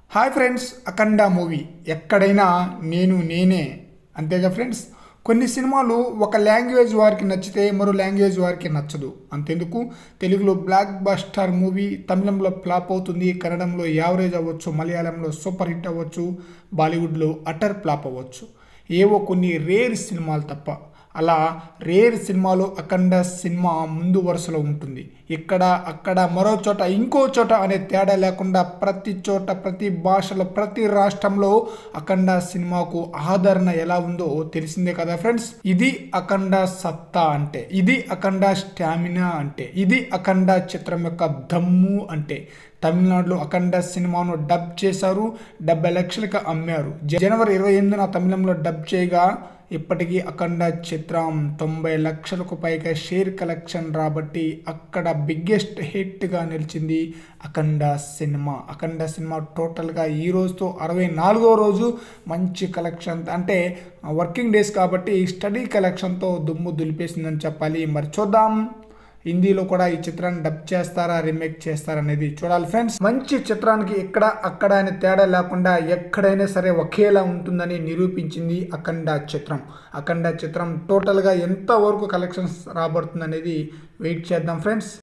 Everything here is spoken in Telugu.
హాయ్ ఫ్రెండ్స్ అఖండ మూవీ ఎక్కడైనా నేను నేనే అంతేగా ఫ్రెండ్స్ కొన్ని సినిమాలు ఒక లాంగ్వేజ్ వారికి నచ్చితే మరో లాంగ్వేజ్ వారికి నచ్చదు అంతెందుకు తెలుగులో బ్లాక్ బస్టర్ మూవీ తమిళంలో ఫ్లాప్ అవుతుంది కన్నడంలో యావరేజ్ అవ్వచ్చు మలయాళంలో సూపర్ హిట్ అవ్వచ్చు బాలీవుడ్లో అటర్ ఫ్లాప్ అవ్వచ్చు ఏవో కొన్ని రేర్ సినిమాలు తప్ప అలా రేర్ సినిమాలో అఖండ సినిమా ముందు వరుసలో ఉంటుంది ఇక్కడ అక్కడ మరో చోట ఇంకో చోట అనే తేడా లేకుండా ప్రతి చోట ప్రతి భాషలో ప్రతి రాష్ట్రంలో అఖండ సినిమాకు ఆదరణ ఎలా ఉందో తెలిసిందే కదా ఫ్రెండ్స్ ఇది అఖండ సత్తా అంటే ఇది అఖండ స్టామినా అంటే ఇది అఖండ చిత్రం యొక్క దమ్ము అంటే తమిళనాడులో అఖండ సినిమాను డబ్ చేశారు డెబ్బై లక్షలకు అమ్మారు జనవరి ఇరవై ఎనిమిదిన తమిళంలో డబ్ చేయగా ఇప్పటికీ అఖండ చిత్రం తొంభై లక్షలకు పైగా షేర్ కలెక్షన్ రాబట్టి అక్కడ బిగ్గెస్ట్ హిట్గా నిలిచింది అఖండ సినిమా అఖండ సినిమా టోటల్గా ఈ రోజుతో అరవై నాలుగో రోజు మంచి కలెక్షన్ అంటే వర్కింగ్ డేస్ కాబట్టి స్టడీ కలెక్షన్తో దుమ్ము దులిపేసిందని చెప్పాలి మరి చూద్దాం హిందీలో కూడా ఈ చిత్రాన్ని డబ్ చేస్తారా రీమేక్ చేస్తారా అనేది చూడాలి ఫ్రెండ్స్ మంచి చిత్రానికి ఇక్కడ అక్కడ అనే తేడా లేకుండా ఎక్కడైనా సరే ఒకేలా ఉంటుందని నిరూపించింది అఖండ చిత్రం అఖండ చిత్రం టోటల్గా ఎంత వరకు కలెక్షన్స్ రాబడుతుంది అనేది వెయిట్ చేద్దాం ఫ్రెండ్స్